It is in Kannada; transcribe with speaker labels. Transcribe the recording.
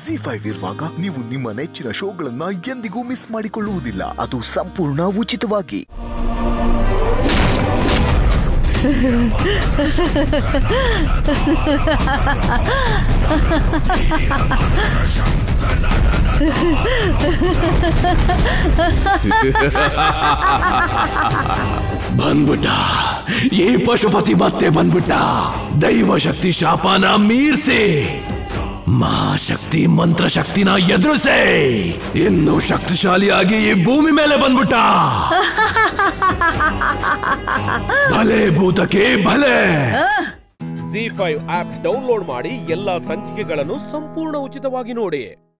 Speaker 1: ಜಿ ಫೈವ್ ಇರುವಾಗ ನೀವು ನಿಮ್ಮ ನೆಚ್ಚಿನ ಶೋಗಳನ್ನ ಎಂದಿಗೂ ಮಿಸ್ ಮಾಡಿಕೊಳ್ಳುವುದಿಲ್ಲ ಅದು ಸಂಪೂರ್ಣ ಉಚಿತವಾಗಿ
Speaker 2: ಬಂದ್ಬಿಟ್ಟ ಈ ಪಶುಪತಿ ಮತ್ತೆ ಬಂದ್ಬಿಟ್ಟ ದೈವ ಶಕ್ತಿ ಶಾಪನ ಮೀರ್ಸಿ ಮಹಾಶಕ್ತಿ ಮಂತ್ರ ಶಕ್ತಿನ ಎದುರಿಸೆ ಇನ್ನು ಶಕ್ತಿಶಾಲಿಯಾಗಿ ಈ ಭೂಮಿ ಮೇಲೆ ಬಂದ್ಬಿಟ್ಟ ಭಲೆ ಭೂತಕ್ಕೆ ಭಲೆ
Speaker 3: ಜಿ ಫೈವ್ ಆಪ್ ಡೌನ್ಲೋಡ್ ಮಾಡಿ ಎಲ್ಲಾ ಸಂಚಿಕೆಗಳನ್ನು ಸಂಪೂರ್ಣ ಉಚಿತವಾಗಿ ನೋಡಿ